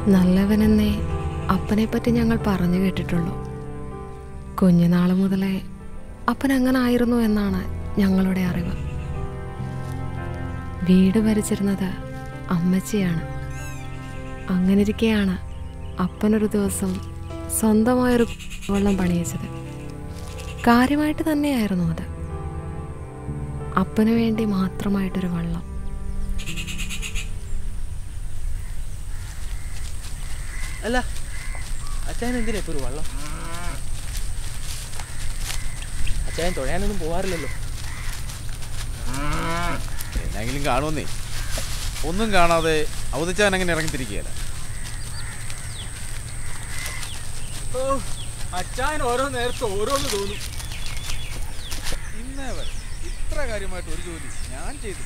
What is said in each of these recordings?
നല്ലവനെന്നേ അപ്പനെപ്പറ്റി ഞങ്ങൾ പറഞ്ഞു കേട്ടിട്ടുള്ളൂ കുഞ്ഞുനാൾ മുതലേ അപ്പൻ അങ്ങനെ ആയിരുന്നു എന്നാണ് ഞങ്ങളുടെ അറിവ് വീട് ഭരിച്ചിരുന്നത് അമ്മച്ചിയാണ് അങ്ങനിരിക്കെയാണ് അപ്പനൊരു ദിവസം സ്വന്തമായൊരു വെള്ളം പണിയിച്ചത് കാര്യമായിട്ട് തന്നെയായിരുന്നു അത് അപ്പന് വേണ്ടി മാത്രമായിട്ടൊരു വള്ളം അല്ല അച്ചായൻ എന്തിനാ ഇപ്പൊ ഒരു വള്ളം അച്ചായൻ തുഴയാനൊന്നും പോവാറില്ലല്ലോ എന്നെങ്കിലും കാണുമെന്നേ ഒന്നും കാണാതെ അവതച്ചാൻ അങ്ങനെ ഇറങ്ങിത്തിരിക്കുകയല്ല ഓ അച്ചായൻ ഓരോ നേരത്തെ ഓരോന്ന് തോന്നും ഇന്നേ വരെ ഇത്ര കാര്യമായിട്ട് ഒരു ജോലി ഞാൻ ചെയ്തു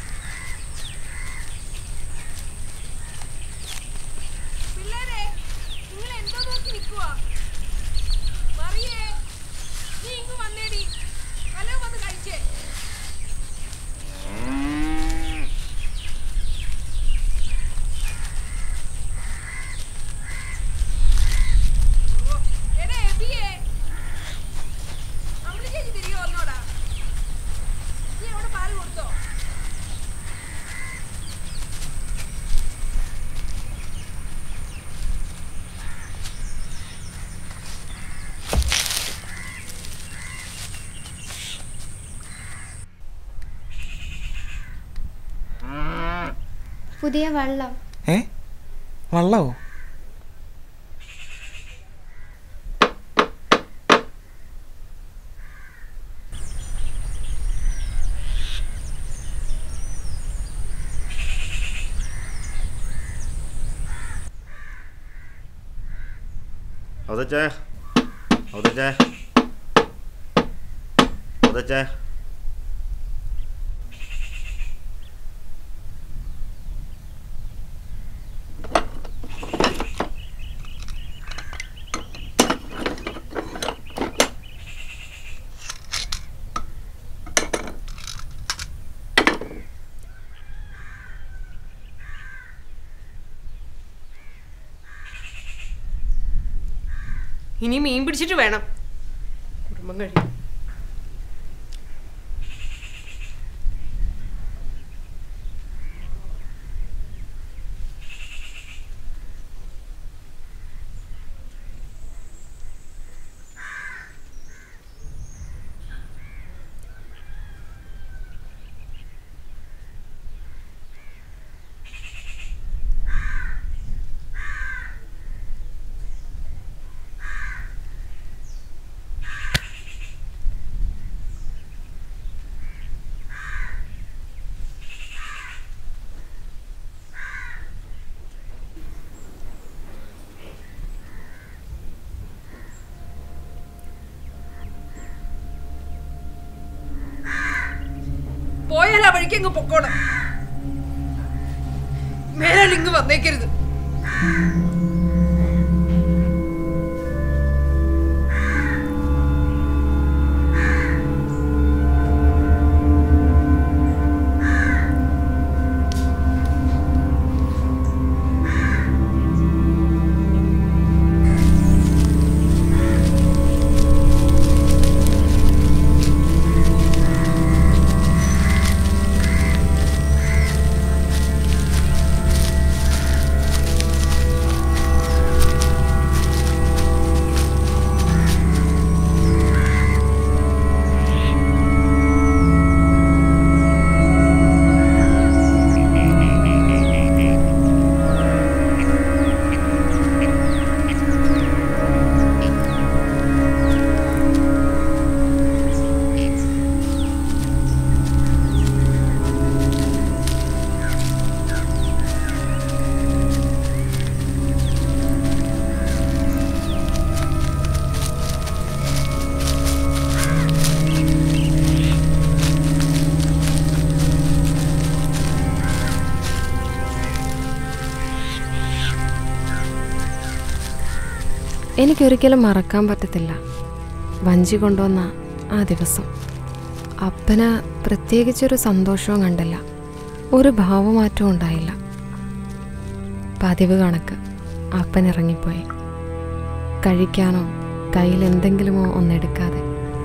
പിള്ളേരെ നിങ്ങൾ എന്തോ നോക്കി നിൽക്കുവാ മറിയേ നീ ഇങ്ങ് വന്നേടി വല്ലതും വന്ന് കഴിച്ചേ ഓ, എടാ എബിയേ അമ്പിളി ചേച്ചി തിരികെ വന്നോടാ നീ അവിടെ പാല് കൊടുത്തോ പുതിയ വള്ളം ഏ വള്ളവോ അവതച്ചേ അവതച്ചേ അവതച്ചേ ഇനി മീൻ പിടിച്ചിട്ട് വേണം കുടുംബം കഴിയും പോയാൽ ആ വഴിക്ക് അങ്ങ് പൊക്കോണം മേലാൽ ഇങ്ങ് വന്നേക്കരുത് എനിക്കൊരിക്കലും മറക്കാൻ പറ്റത്തില്ല വഞ്ചി കൊണ്ടുവന്ന ആ ദിവസം അപ്പന് പ്രത്യേകിച്ചൊരു സന്തോഷവും കണ്ടില്ല ഒരു ഭാവമാറ്റവും ഉണ്ടായില്ല പതിവ് കണക്ക് അപ്പൻ ഇറങ്ങിപ്പോയി കഴിക്കാനോ കയ്യിൽ എന്തെങ്കിലുമോ ഒന്നെടുക്കാതെ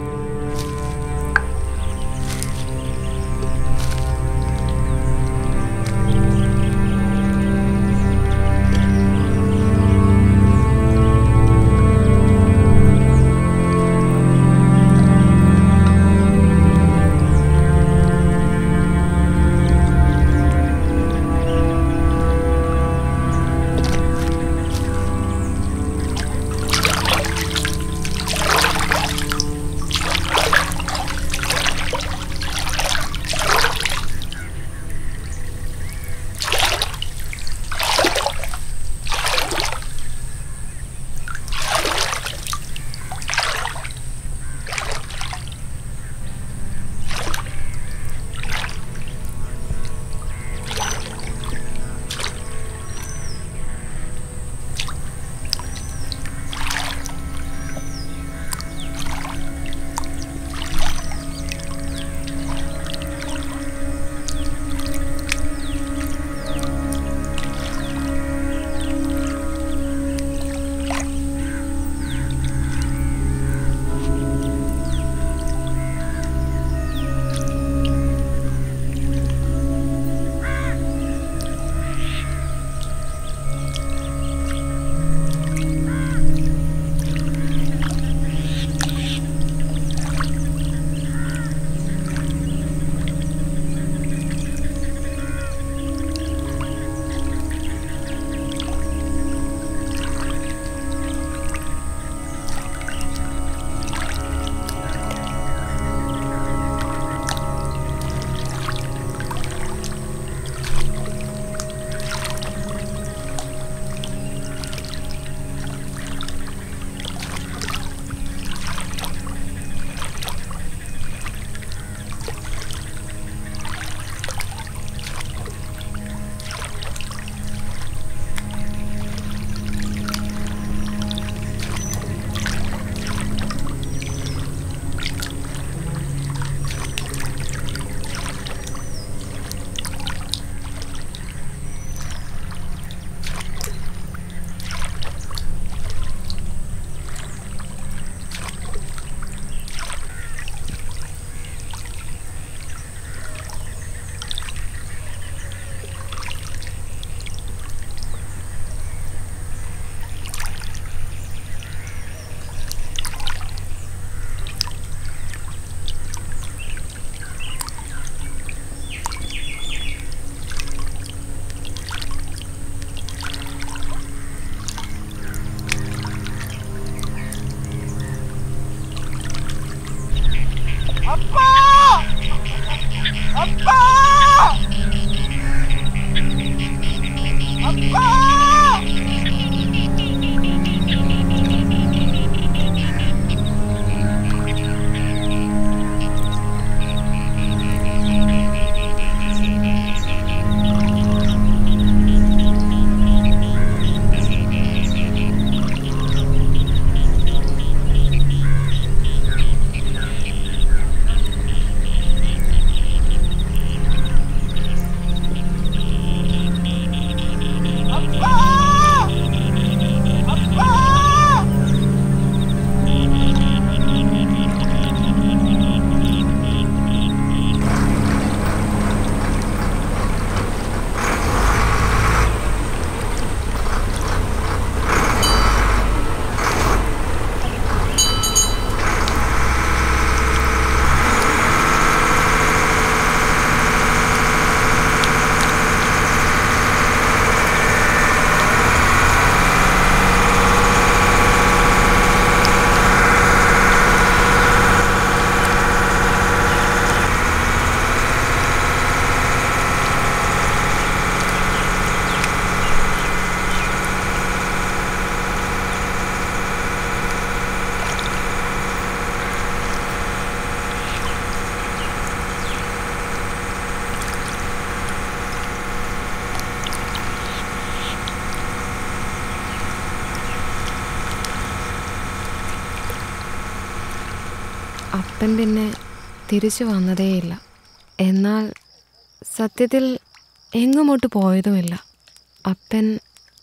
അപ്പൻ പിന്നെ തിരിച്ചു വന്നതേയില്ല എന്നാൽ സത്യത്തിൽ എങ്ങുമോട്ട് പോയതുമില്ല അപ്പൻ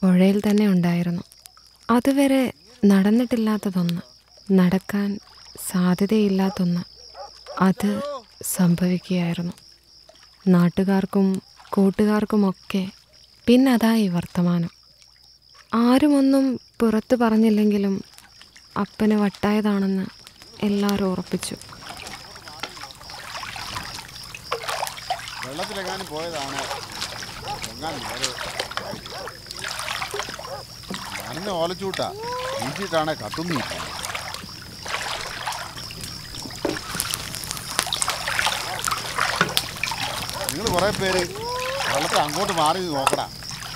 പുഴയിൽ തന്നെ ഉണ്ടായിരുന്നു അതുവരെ നടന്നിട്ടില്ലാത്തതൊന്ന് നടക്കാൻ സാധ്യതയില്ലാത്തൊന്ന് അത് സംഭവിക്കുകയായിരുന്നു നാട്ടുകാർക്കും കൂട്ടുകാർക്കുമൊക്കെ പിന്നതായി വർത്തമാനം ആരുമൊന്നും പുറത്തു പറഞ്ഞില്ലെങ്കിലും അപ്പന് വട്ടായതാണെന്ന് എല്ലാവരും ഉറപ്പിച്ചു വെള്ളത്തിലെങ്ങാനും പോയതാണ് എങ്ങാനും നേരെ നനഞ്ഞ ഓലച്ചൂട്ടാ വീട്ടിട്ടാണ് കത്തുന്നു നിങ്ങൾ കുറേ പേര് വെള്ളത്തിൽ അങ്ങോട്ട് മാറി നിന്ന് നോക്കടാ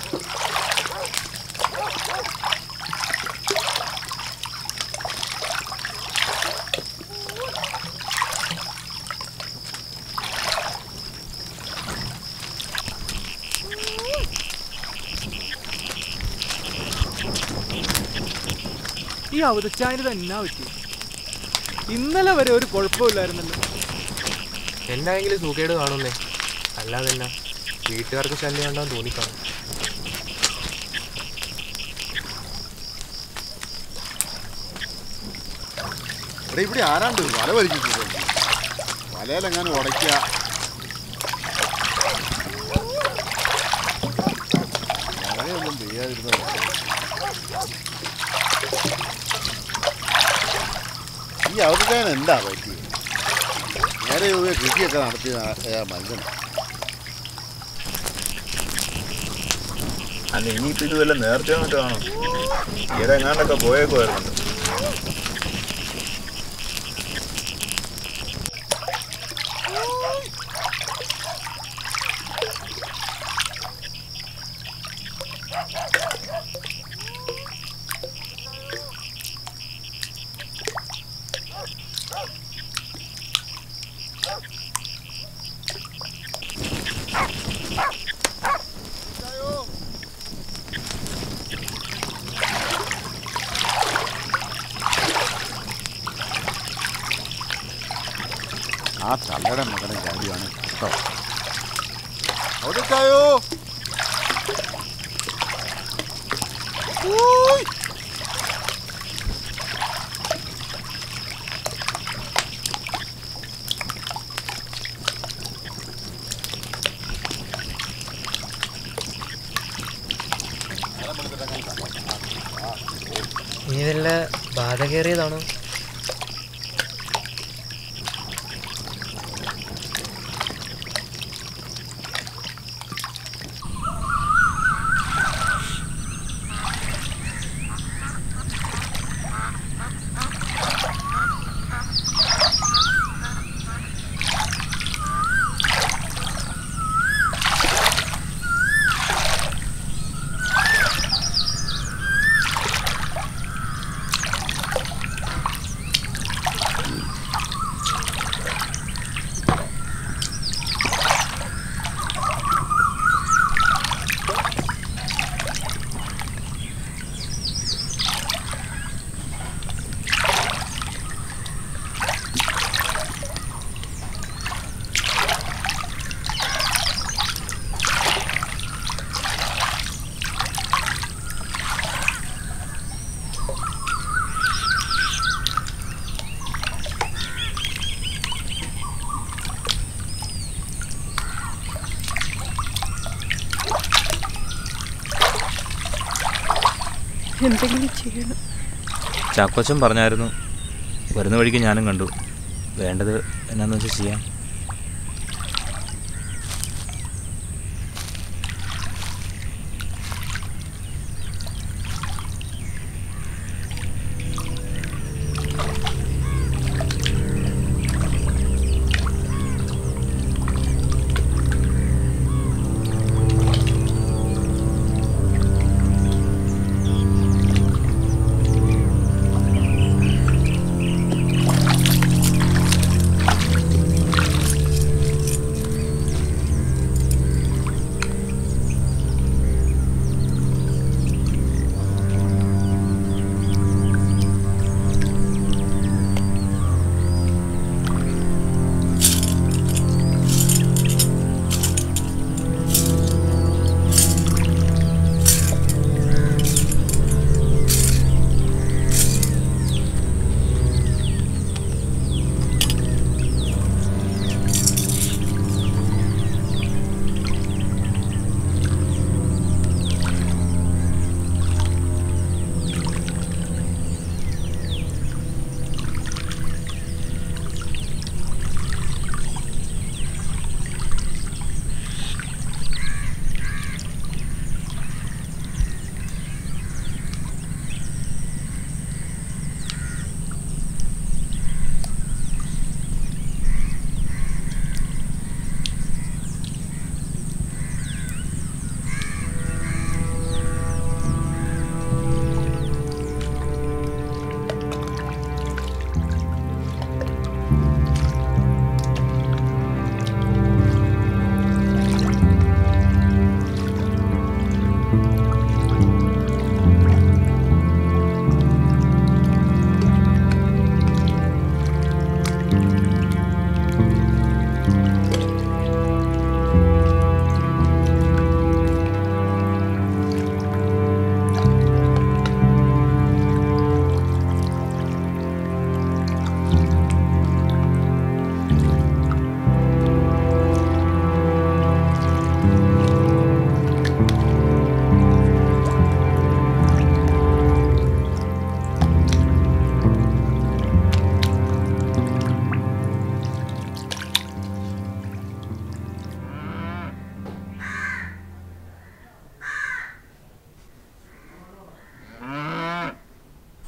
ഈ അവതച്ചായന് തന്നെ പറ്റി ഇന്നലെ വരെ ഒരു കുഴപ്പമില്ലായിരുന്നല്ലോ എന്നായെങ്കിലും സുഖേട് കാണുന്നേ അല്ലാതെ എന്നാ വീട്ടുകാർക്ക് ശല്യം ഉണ്ടാവും തോന്നിക്കാണും ഇവിടെ ഇവിടെ ആരാണ്ട് വല വലിക്കുന്നത് വലയിലെങ്ങാനും ഉടയ്ക്കുക മഴയൊന്നും പെയ്യാതിരുന്നത് ഈ അവധിക്കാൻ എന്താ പറ്റി നേരെ ചൊവ്വേ കൃഷിയൊക്കെ നടത്തിയ ആ- ആ മനുഷ്യൻ അല്ല ഇനിയിപ്പോ ഇത് വല്ല നേരത്തെ വന്നിട്ട് കാണും ഈടെ എങ്ങാണ്ടൊക്കെ പോയേക്കുമായിരുന്നു ആ തള്ളയുടെ മകനെ കാര്യമാണ് കേട്ടോ അവധിക്കായോ ഇനി വല്ല ബാധ കയറിയതാണോ എന്തെങ്കിലും ചെയ്യണം ചാക്കോച്ചൻ പറഞ്ഞായിരുന്നു വരുന്ന വഴിക്ക് ഞാനും കണ്ടു വേണ്ടത് എന്നാന്ന് വെച്ചാൽ ചെയ്യാം ആ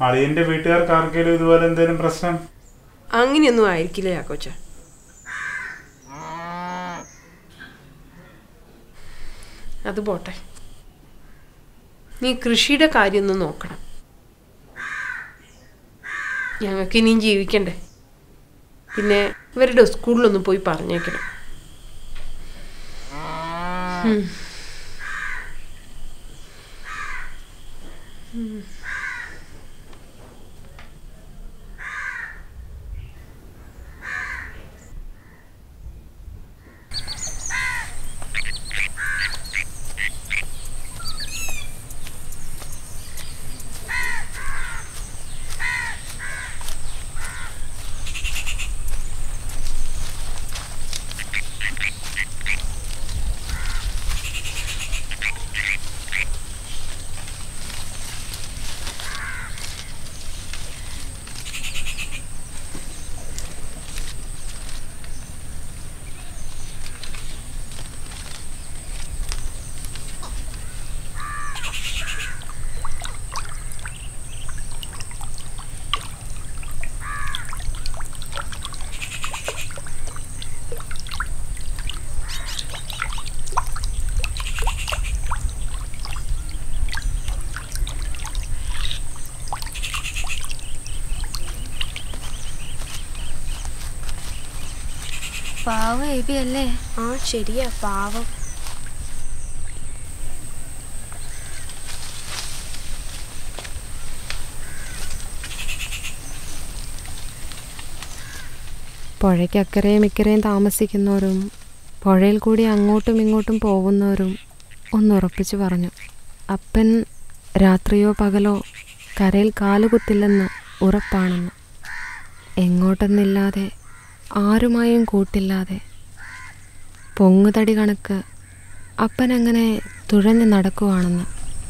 അളിയന്റെ വീട്ടുകാർക്ക് ആർക്കെങ്കിലും ഇതുപോലെ എന്തെങ്കിലും പ്രശ്നം അങ്ങനെയൊന്നും ആയിരിക്കില്ല ചാക്കോച്ച അത് പോട്ടെ നീ കൃഷിയുടെ കാര്യമൊന്ന് നോക്കണം ഞങ്ങൾക്ക് ഇനിയും ജീവിക്കണ്ടേ പിന്നെ ഇവരുടെ സ്കൂളിലൊന്ന് പോയി പറഞ്ഞേക്കണം ഉം. ഉം. പാവം എബി അല്ലേ ആ ശരിയാ പാവം പുഴയ്ക്കക്കരയും ഇക്കരയും താമസിക്കുന്നവരും പുഴയിൽ കൂടി അങ്ങോട്ടും ഇങ്ങോട്ടും പോകുന്നവരും ഒന്നുറപ്പിച്ചു പറഞ്ഞു അപ്പൻ രാത്രിയോ പകലോ കരയിൽ കാലുകുത്തില്ലെന്ന് ഉറപ്പാണെന്ന് എങ്ങോട്ടെന്നില്ലാതെ ആരുമായും കൂട്ടില്ലാതെ പൊങ്ങുതടി കണക്ക് അപ്പനങ്ങനെ തുഴഞ്ഞു നടക്കുവാണെന്ന്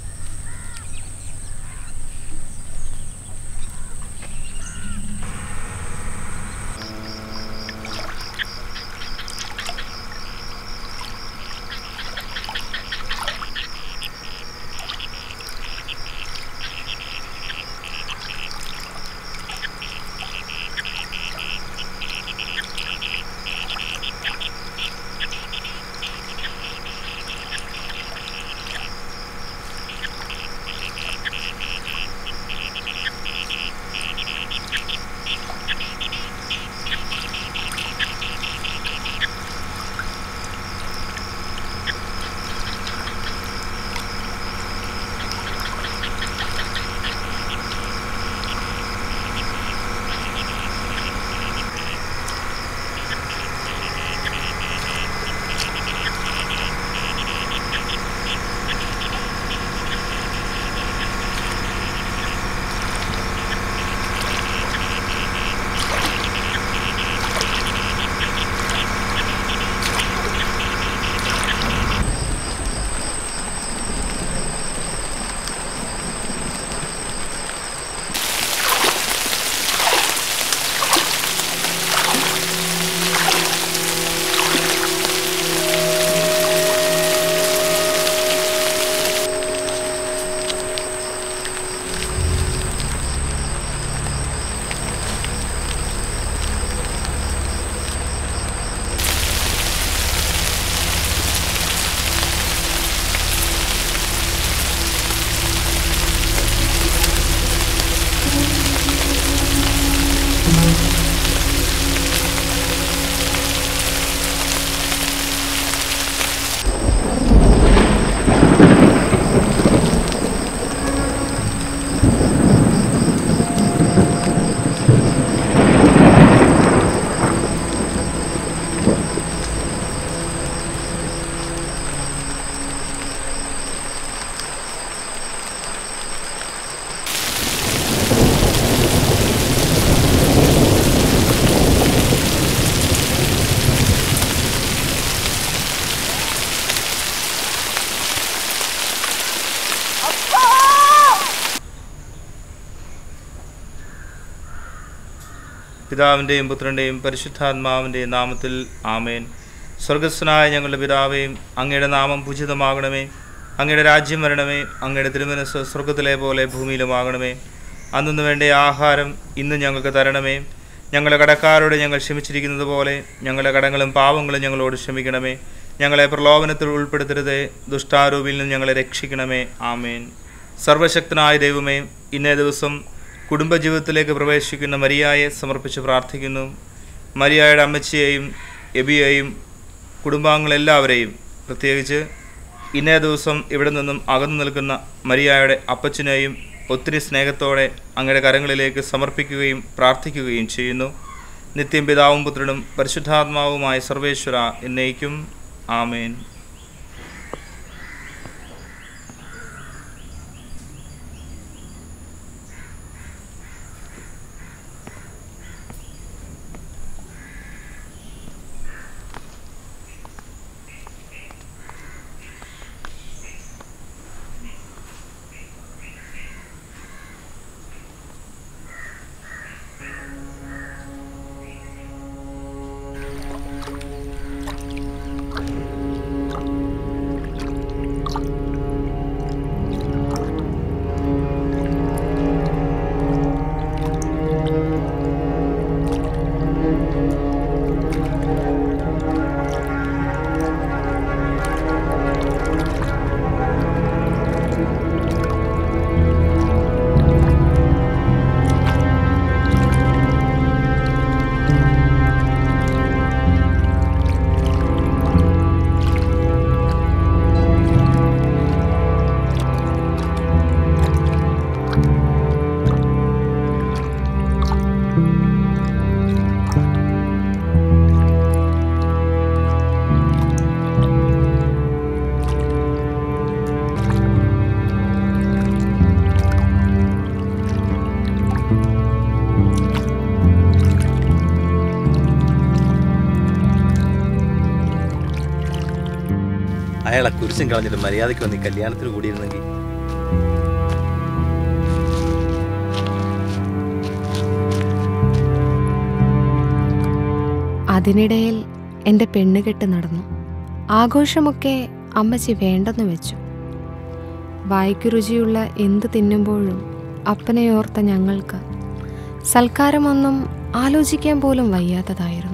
പിതാവിൻ്റെയും പുത്രൻ്റെയും പരിശുദ്ധാത്മാവിൻ്റെയും നാമത്തിൽ ആമേൻ സ്വർഗസ്വനായ ഞങ്ങളുടെ പിതാവേയും അങ്ങയുടെ നാമം പൂജിതമാകണമേ അങ്ങയുടെ രാജ്യം വരണമേ അങ്ങയുടെ തിരുമനസ് സ്വർഗത്തിലെ പോലെ ഭൂമിയിലുമാകണമേ അന്നു വേണ്ട ആഹാരം ഇന്ന് ഞങ്ങൾക്ക് തരണമേ ഞങ്ങളുടെ കടക്കാരോട് ഞങ്ങൾ ക്ഷമിച്ചിരിക്കുന്നത് പോലെ ഞങ്ങളുടെ കടങ്ങളും പാവങ്ങളും ഞങ്ങളോട് ക്ഷമിക്കണമേ ഞങ്ങളെ പ്രലോഭനത്തിൽ ഉൾപ്പെടുത്തരുതേ ദുഷ്ടാരൂപിൽ നിന്ന് ഞങ്ങളെ രക്ഷിക്കണമേ ആമേൻ സർവശക്തനായ ദൈവമേ ഇന്നേ ദിവസം കുടുംബജീവിതത്തിലേക്ക് പ്രവേശിക്കുന്ന മരിയായെ സമർപ്പിച്ച് പ്രാർത്ഥിക്കുന്നു മരിയായുടെ അമ്മച്ചിയെയും എബിയെയും കുടുംബാംഗങ്ങളെല്ലാവരെയും പ്രത്യേകിച്ച് ഇന്നേ ദിവസം ഇവിടെ നിന്നും അകന്നു നിൽക്കുന്ന മരിയായുടെ അപ്പച്ചനെയും ഒത്തിരി സ്നേഹത്തോടെ അങ്ങയുടെ കരങ്ങളിലേക്ക് സമർപ്പിക്കുകയും പ്രാർത്ഥിക്കുകയും ചെയ്യുന്നു നിത്യം പിതാവും പുത്രനും പരിശുദ്ധാത്മാവുമായ സർവേശ്വര എന്നേക്കും ആമേൻ അയാളെ കുരിശും കളഞ്ഞിട്ട് മര്യാദയ്ക്ക് വന്ന് ഈ കല്യാണത്തിന് കൂടിയിരുന്നെങ്കിൽ അതിനിടയിൽ എൻ്റെ പെണ്ണുകെട്ട് നടന്നു ആഘോഷമൊക്കെ അമ്മച്ചി വേണ്ടെന്ന് വെച്ചു വായ്ക്ക് രുചിയുള്ള എന്ത് തിന്നുമ്പോഴും അപ്പനെയോർത്ത ഞങ്ങൾക്ക് സൽക്കാരമൊന്നും ആലോചിക്കാൻ പോലും വയ്യാത്തതായിരുന്നു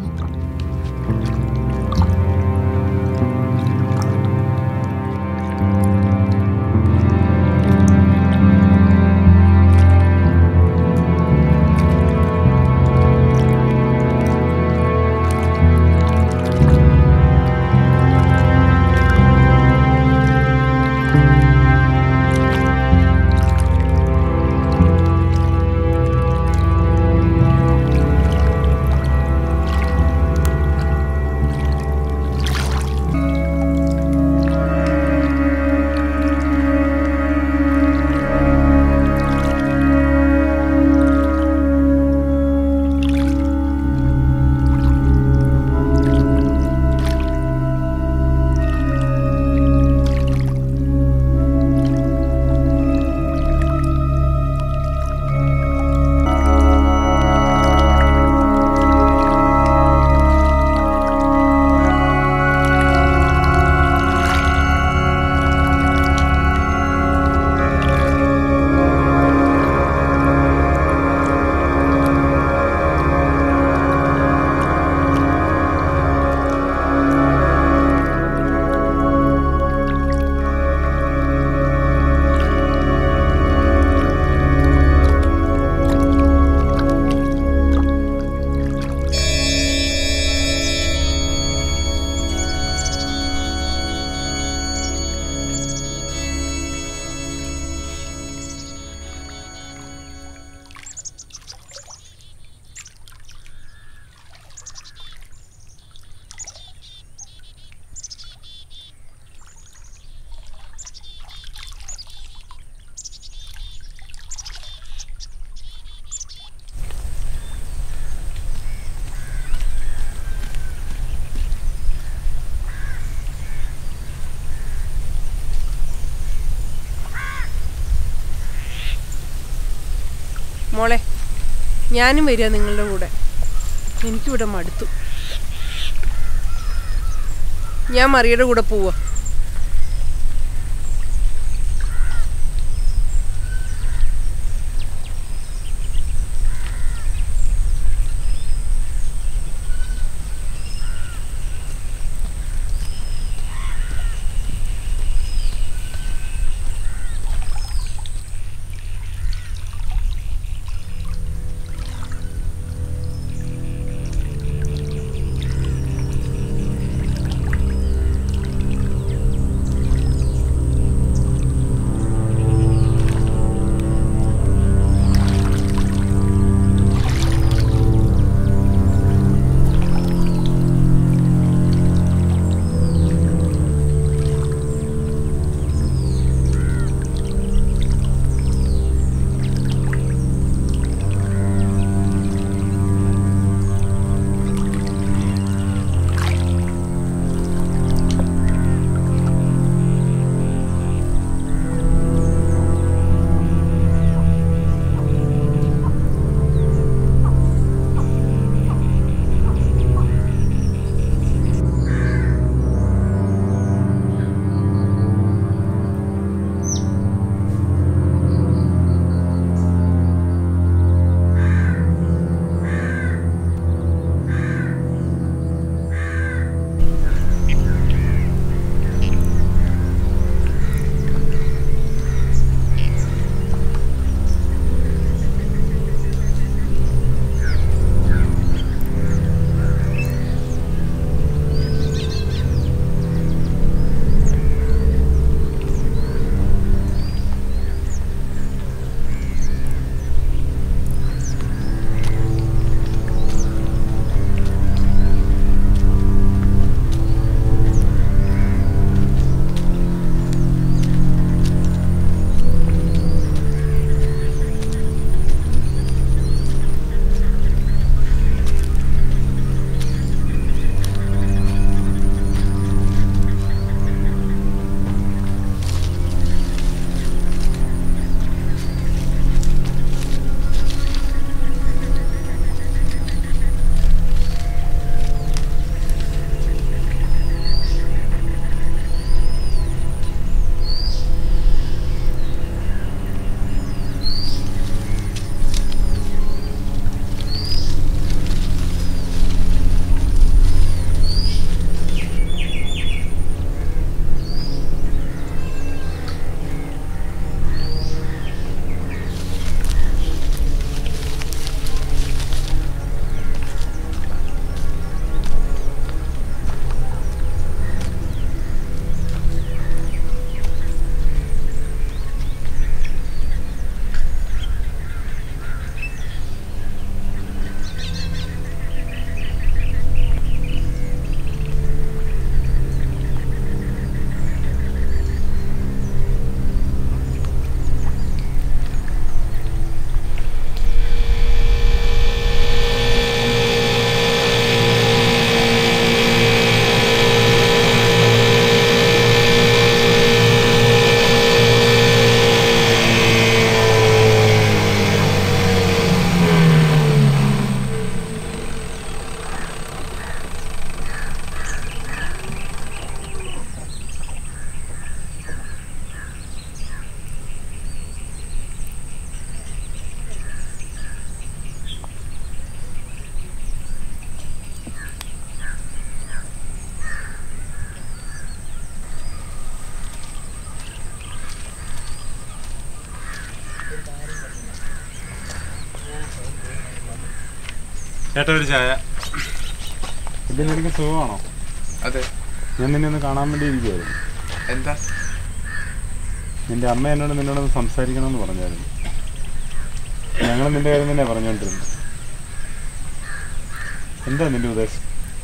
മോളെ ഞാനും വരിക നിങ്ങളുടെ കൂടെ എനിക്കിവിടെ മടുത്തു ഞാൻ മറിയുടെ കൂടെ പോവാ ചേട്ടാ ഒരു ചായ ഇതിന് എനിക്ക് സുഖമാണോ അതെ ഞാൻ നിന്നെ ഒന്ന് കാണാൻ വേണ്ടി ഇരിക്കുവായിരുന്നു എന്താ നിന്റെ അമ്മ എന്നോട് നിന്നോടൊന്ന് സംസാരിക്കണമെന്ന് പറഞ്ഞായിരുന്നു ഞങ്ങൾ നിന്റെ കാര്യം തന്നെ പറഞ്ഞുകൊണ്ടിരുന്നു എന്താ നിന്റെ ഉദ്ദേശം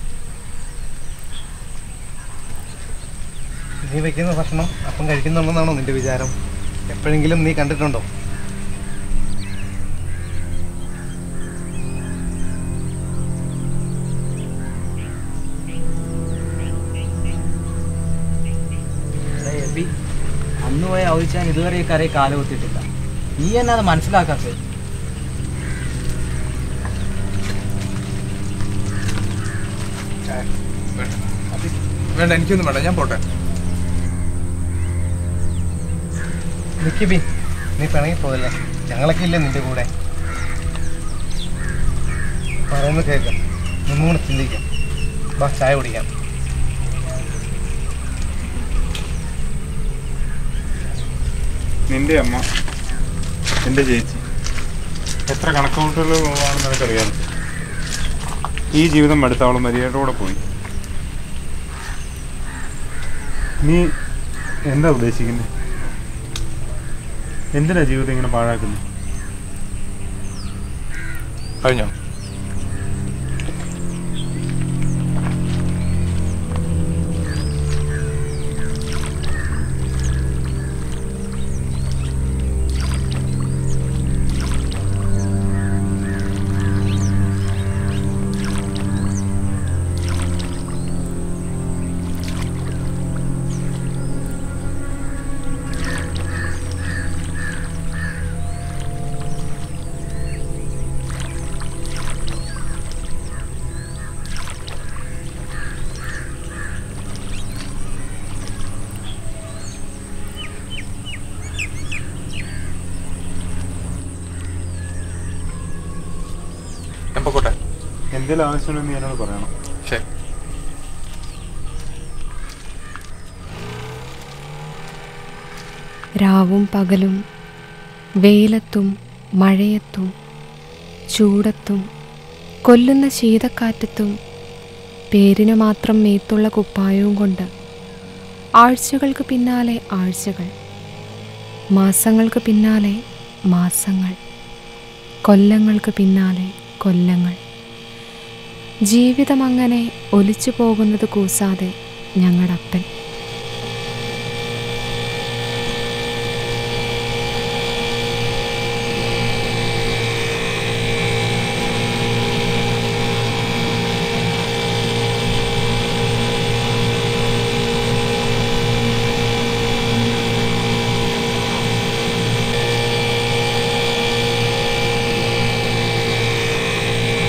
നീ വെക്കുന്ന ഭക്ഷണം അപ്പം കഴിക്കുന്നുണ്ടെന്നാണോ നിന്റെ വിചാരം എപ്പോഴെങ്കിലും നീ കണ്ടിട്ടുണ്ടോ എബി അന്ന് പോയ ഔദിച്ചാൻ ഇതുവരെ ഈ കരയിൽ കാല് കുത്തിയിട്ടില്ല നീ എന്നെ അത് മനസ്സിലാക്കാത്തത് വേണ്ട എനിക്കൊന്നും വേണ്ട ഞാൻ പോട്ടെ നിക്കിബി നീ പിണങ്ങി പോകല്ലേ ഞങ്ങളൊക്കെ ഇല്ലേ നിന്റെ കൂടെ പറയുന്നത് കേൾക്കാം ഒന്നും കൂടെ ചിന്തിക്കാം വാ ചായ കുടിക്കാം നിന്റെ അമ്മ എൻ്റെ ചേച്ചി എത്ര കണക്കുകൂട്ടലുകൾ ആണെന്ന് നിനക്കറിയാം ഈ ജീവിതം അടുത്ത അവൾ മര്യാദയോടെ പോയി നീ എന്താ ഉദ്ദേശിക്കുന്നത് എന്തിനാ ജീവിതം ഇങ്ങനെ പാഴാക്കുന്നത് കഴിഞ്ഞോ ഞാൻ പൊക്കോട്ടെ എന്തെങ്കിലും ആവശ്യമുണ്ടെങ്കിൽ നീ എന്നോട് പറയണം ശരി രാവും പകലും വെയിലത്തും മഴയത്തും ചൂടത്തും കൊല്ലുന്ന ശീതക്കാറ്റത്തും പേരിനു മാത്രം മേത്തുള്ള കുപ്പായവും കൊണ്ട് ആഴ്ചകൾക്ക് പിന്നാലെ ആഴ്ചകൾ മാസങ്ങൾക്ക് പിന്നാലെ മാസങ്ങൾ കൊല്ലങ്ങൾക്ക് പിന്നാലെ കൊല്ലങ്ങൾ ജീവിതം അങ്ങനെ ഒലിച്ചു പോകുന്നത് കൂസാതെ ഞങ്ങളുടെ അപ്പൻ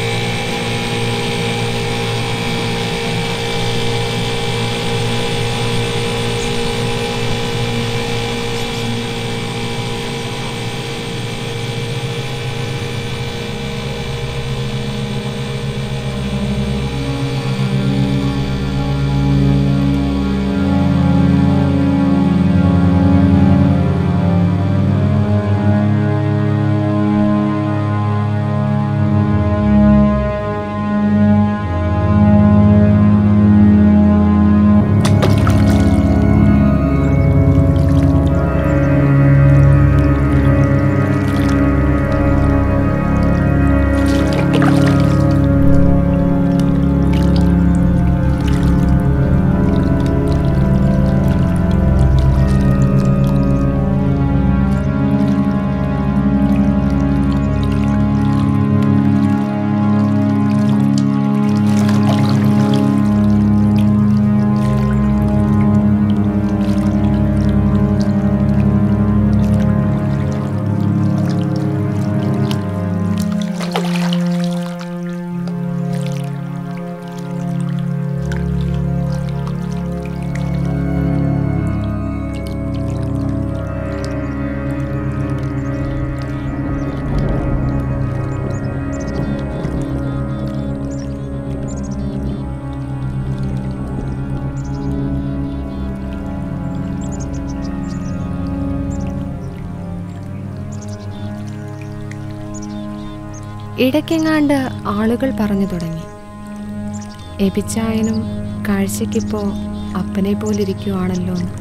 ആ ഇടയ്ക്കെങ്ങാണ്ട് ആളുകൾ പറഞ്ഞു തുടങ്ങി എബിച്ചായനും കാഴ്ചയ്ക്കിപ്പോ അപ്പനെ പോലിരിക്കുവാണല്ലോ എന്ന്.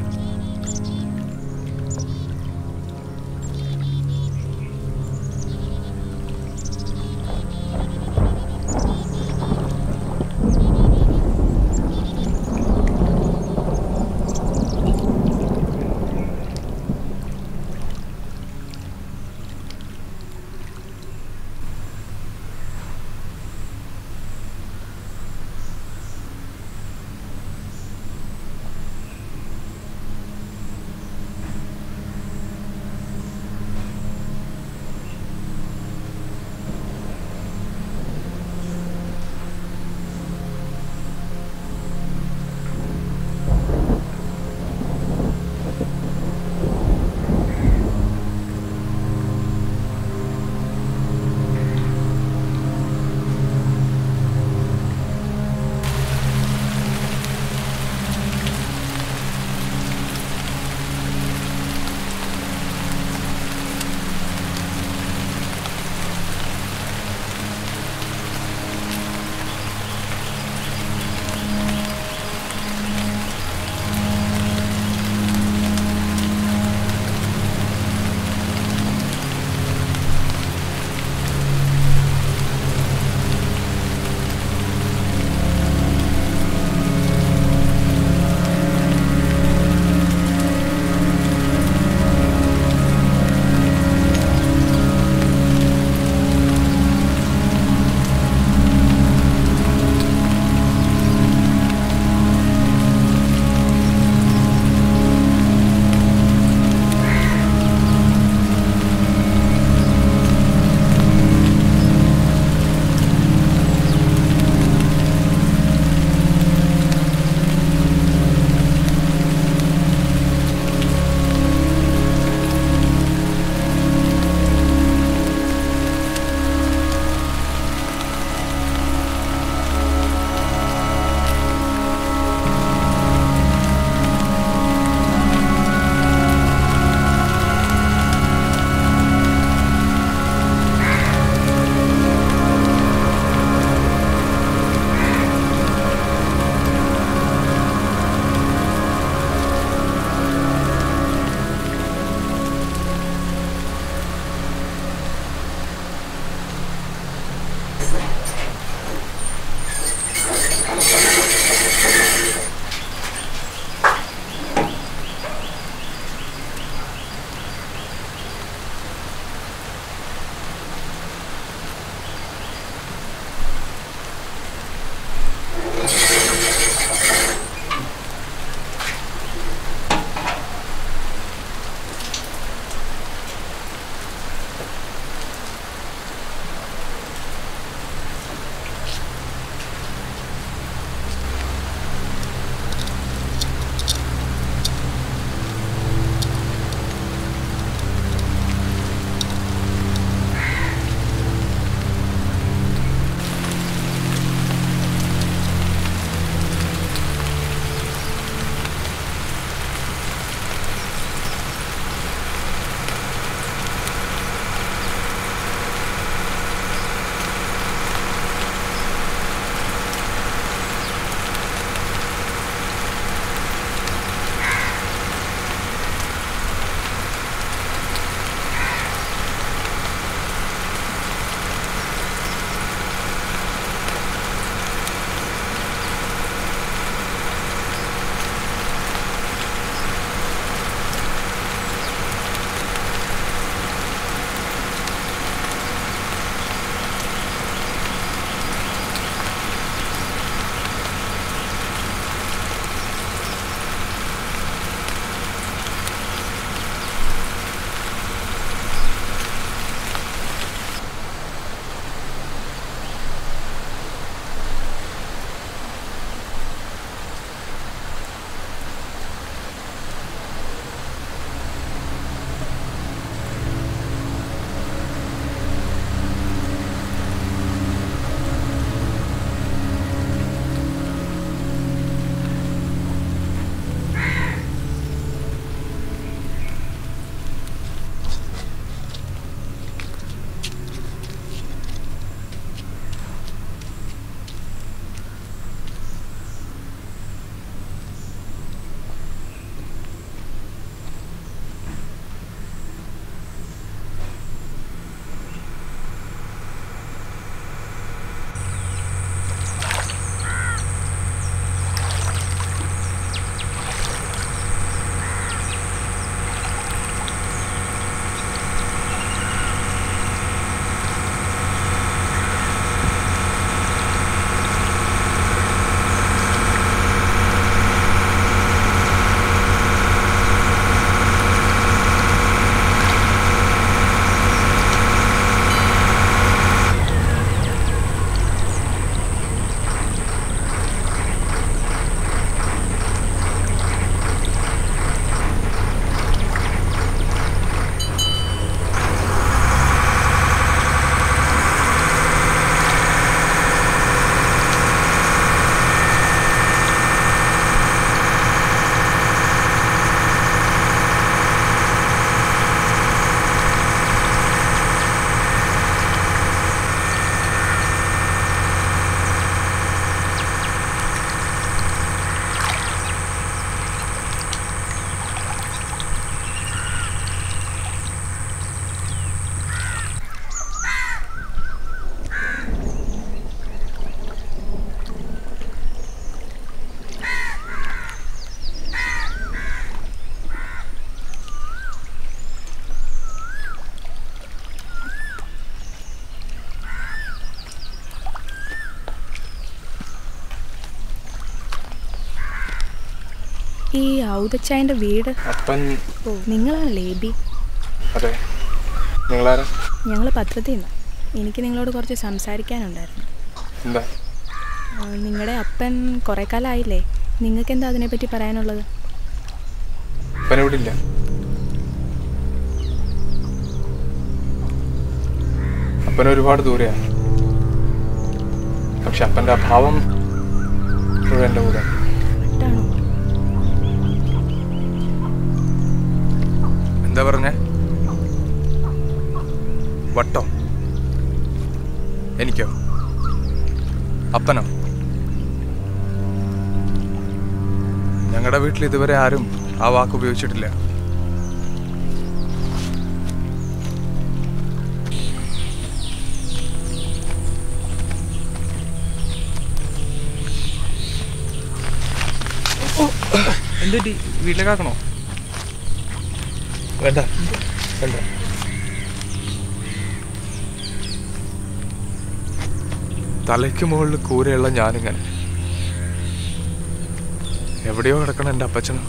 ഈ ഔതച്ചായന്റെ വീട് അപ്പൻ ഓ നിങ്ങളാണല്ലേ എബി അതെ നിങ്ങളാരാ ഞങ്ങൾ പത്രത്തിൽ നിന്ന് എനിക്ക് നിങ്ങളോട് കുറച്ച് സംസാരിക്കാനുണ്ടായിരുന്നു എന്താ നിങ്ങളുടെ അപ്പൻ കുറേ കാലമായില്ലേ നിങ്ങൾക്ക് എന്താ അതിനെപ്പറ്റി പറയാനുള്ളത് അപ്പൻ ഇവിടെ ഇല്ല അപ്പൻ ഒരുപാട് ദൂരെയാണ് പക്ഷെ അപ്പൻ്റെ അഭാവം ഇപ്പോഴും എൻ്റെ കൂടെ വട്ടാണോ എന്താ പറഞ്ഞേ വട്ടം എനിക്കോ അപ്പനോ ഞങ്ങളുടെ വീട്ടിൽ ഇതുവരെ ആരും ആ വാക്ക് ഉപയോഗിച്ചിട്ടില്ല എന്തുപറ്റി വീട്ടിലേക്കാക്കണോ വേണ്ട വേണ്ട തലയ്ക്ക് മുകളിൽ കൂരയുള്ള ഞാനിങ്ങനെ എവിടെയോ കിടക്കണം എൻ്റെ അപ്പച്ചനും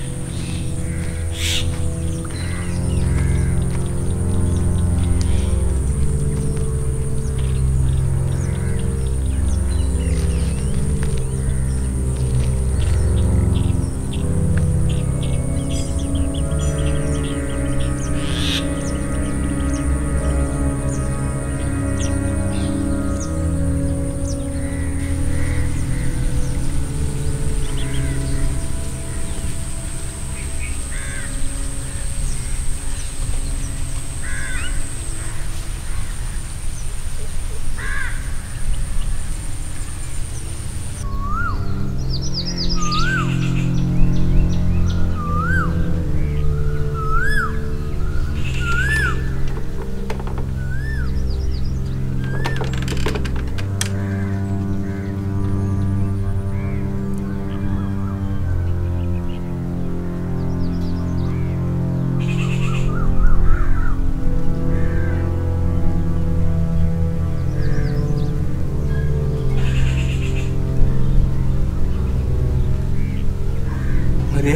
മരിയ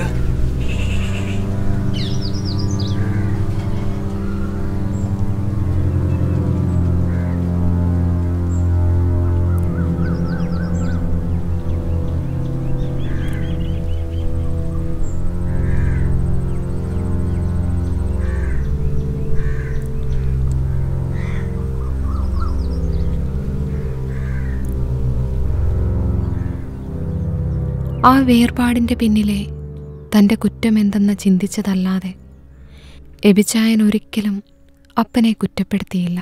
ആ വേർപാടിൻ്റെ പിന്നിലെ തൻ്റെ കുറ്റമെന്തെന്ന് ചിന്തിച്ചതല്ലാതെ എബിച്ചായൻ ഒരിക്കലും അപ്പനെ കുറ്റപ്പെടുത്തിയില്ല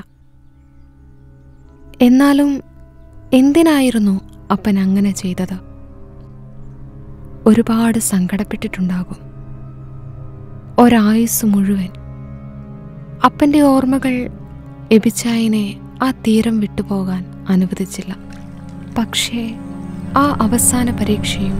എന്നാലും എന്തിനായിരുന്നു അപ്പൻ അങ്ങനെ ചെയ്തത് ഒരുപാട് സങ്കടപ്പെട്ടിട്ടുണ്ടാകും ഒരായുസ് മുഴുവൻ അപ്പൻ്റെ ഓർമ്മകൾ എബിച്ചായനെ ആ തീരം വിട്ടുപോകാൻ അനുവദിച്ചില്ല പക്ഷേ ആ അവസാന പരീക്ഷയും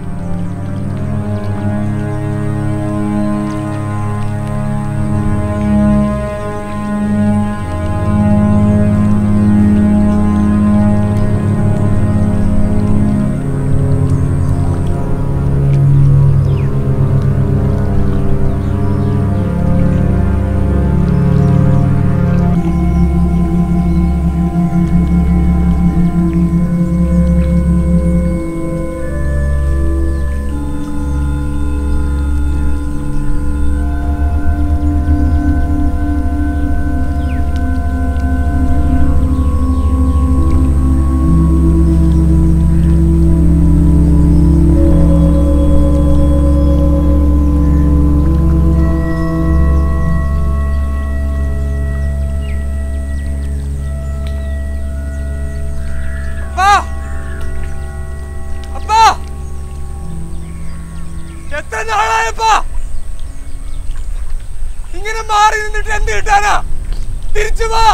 അപ്പാ അപ്പാ എത്ര നാളായപ്പാ ഇങ്ങനെ മാറി നിന്നിട്ട് എന്ത് കിട്ടാനാ തിരിച്ചു വാ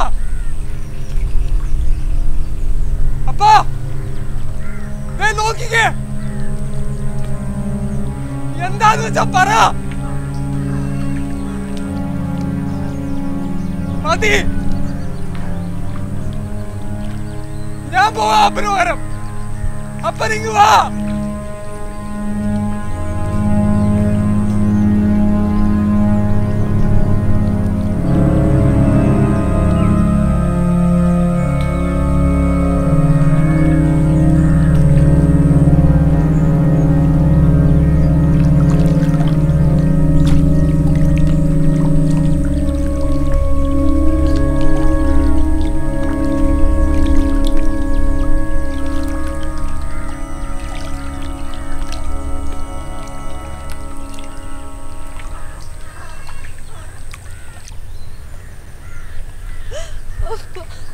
അപ്പാ ദേ നോക്കിക്കേ എന്താന്ന് വെച്ചാ പറ മതി ഞാൻ പോവാ അപ്പന് പകരം അപ്പനിങ് വാ അപ്പ